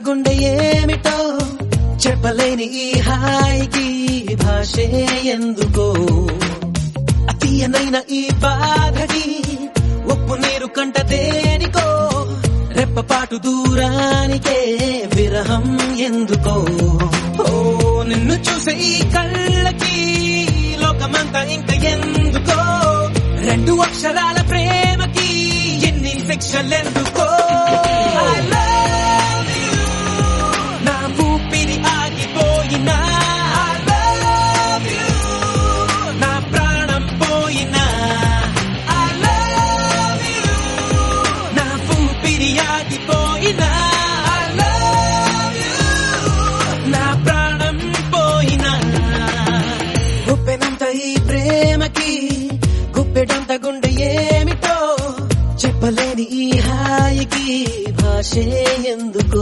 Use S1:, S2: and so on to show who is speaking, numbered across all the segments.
S1: గుండె ఏమిటో చెప్పలేని ఈ హాయికి భాషే ఎందుకో అతీయనైన ఈ బాధకి ఉప్పు నీరు కంట దేనికో రెప్పపాటు దూరానికే విరహం ఎందుకో ఓ నిన్ను చూసే ఈ కళ్ళకి లోకమంతా ఇంక ఎందుకో రెండు అక్షరాల ప్రేమకి ఎన్ని శిక్షలెందుకో I love you. నా ఊపిరి ఆగిపోయినా I love you. నా ప్రాణం పోయినా I love you. నా ఊపిరి ఆగిపోయినా I love you. నా ప్రాణం పోయినా గుప్పెనంత ఈ ప్రేమకి గుప్పెడంత గుండె ఏమిటో చెప్పలేని ఈ హాయికి భాషే ఎందుకో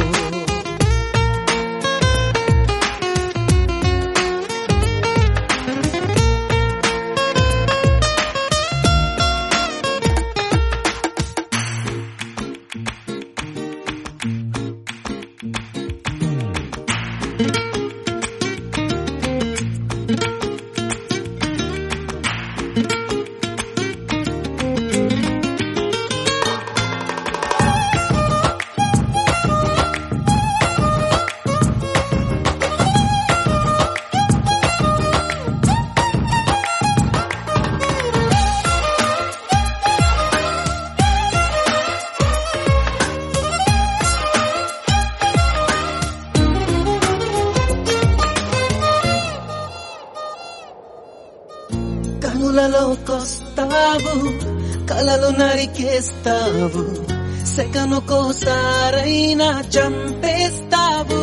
S1: కనులలోకొస్తావు కలలు నరికేస్తావు సెకనుకోసారైనా చంపేస్తావు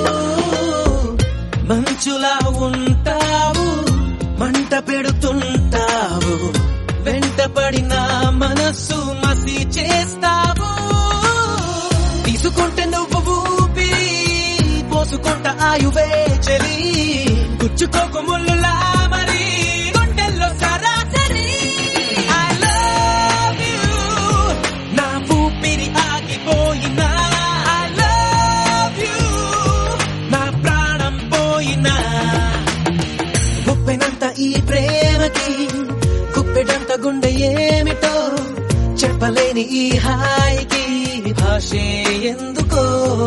S1: మంచులా ఉంటావు మంట పెడుతుంటావు వెంటపడిన మనస్సు మసి చేస్తావు తీసుకుంటే నువ్వు ఊపిరి పోసుకుంట ఆయువే చలి గుచ్చుకోకు ముళ్ళులా మరి గుండెల్లో సరాసరి I love you. నా ఊపిరి ఆగిపోయినా I love you. నా ప్రాణం పోయినా గుప్పెనంత ఈ ప్రేమకి గుప్పెడంత గుండె ఏమిటో చెప్పలేని ఈ హాయికి భాషే ఎందుకో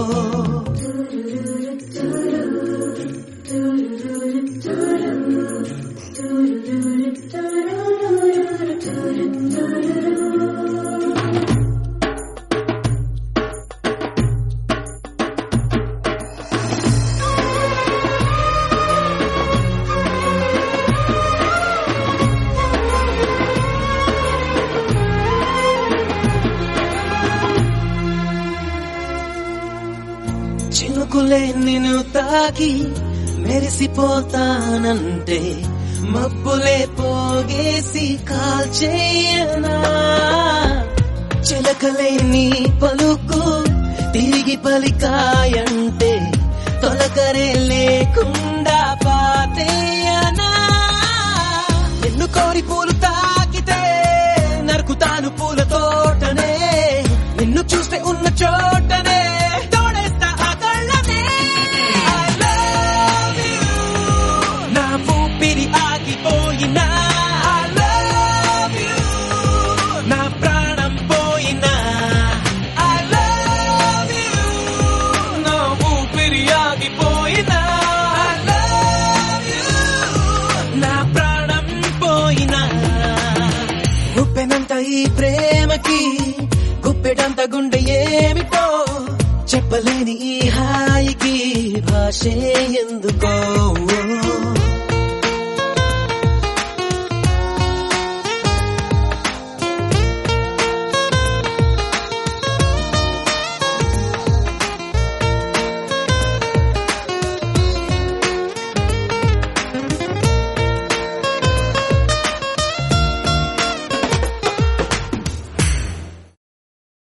S1: చినుకులే నిన్ను తాకి మెరిసిపోతానంటే మబ్బులే పోగేసి కాల్చేయనా చిలకలే నీ పలుకు తిరిగి పలికాయంటే తొలకరే లేకుండా పాతేయనా నిన్ను కోరి పూలు తాకితే నరుకుతాను పూల తోటనే నిన్ను చూస్తే ఉన్న చోటనే తోడేస్తా ఆ కళ్ళనే I love you. నా ఊపిరి ఆగిపోయినా I love you. నా ప్రాణం పోయినా I love you. నా ఊపిరి ఆగిపోయినా I love you. నా ప్రాణం పోయినా గుప్పెనంత ఈ ప్రేమకి గుప్పెడంత గుండె ఏమిటో చెప్పలేని ఈ హాయికి భాషే ఎందుకో